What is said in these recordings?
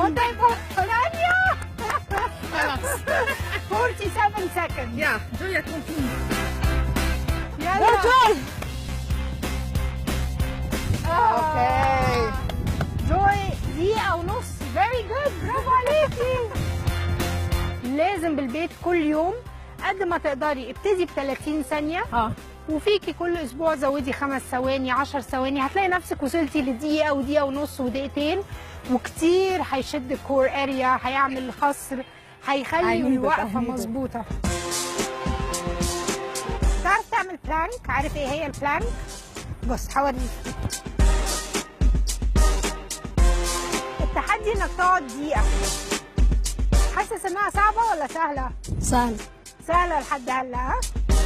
طيب ثانية خلاص 47 seconds يا جويا كونتينيو يلا جوي اوكي جوي دقيقة ونص فيري جود برافو عليكي لازم بالبيت كل يوم قد ما تقدري ابتدي ب 30 ثانية اه وفيكي كل اسبوع زودي خمس ثواني 10 ثواني هتلاقي نفسك وصلتي لدقيقة ودقيقة ونص ودقيقتين وكتير هيشد الكور اريا هيعمل خصر هيخلي عنيدة، الوقفة عنيدة. مظبوطة تعرف تعمل بلانك عارف ايه هي البلانك بص هوريك التحدي انك تقعد دقيقة حاسس انها صعبة ولا سهلة؟ سهل سهلة لحد هلا ها؟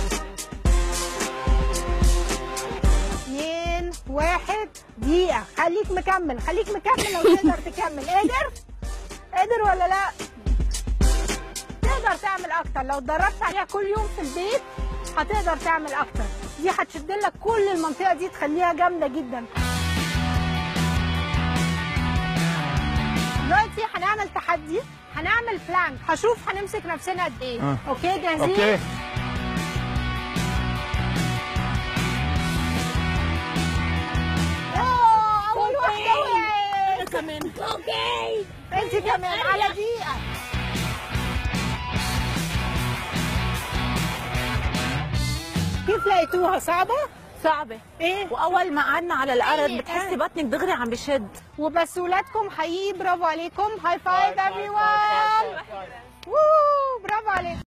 اتنين واحد دقيقة خليك مكمل خليك مكمل لو تقدر تكمل قادر؟ قادر ولا لا؟ تقدر تعمل أكتر لو اتدربت عليها كل يوم في البيت هتقدر تعمل أكتر دي هتشد لك كل المنطقة دي تخليها جامدة جدا دلوقتي هنعمل تحدي هنعمل بلان هشوف هنمسك نفسنا قد ايه آه. اوكي جاهزين اوكي أوه، اول واحده وقعت كمان اوكي انت كمان على دقيقه كيف لقيتوها صعبه صعبة ايه واول ما قعدنا على الارض إيه، بتحسي إيه. بطنك دغري عم بشد وبس ولادكم حقيقي برافو عليكم هاي فايف High five, everyone high five, high five. ووو برافو عليكم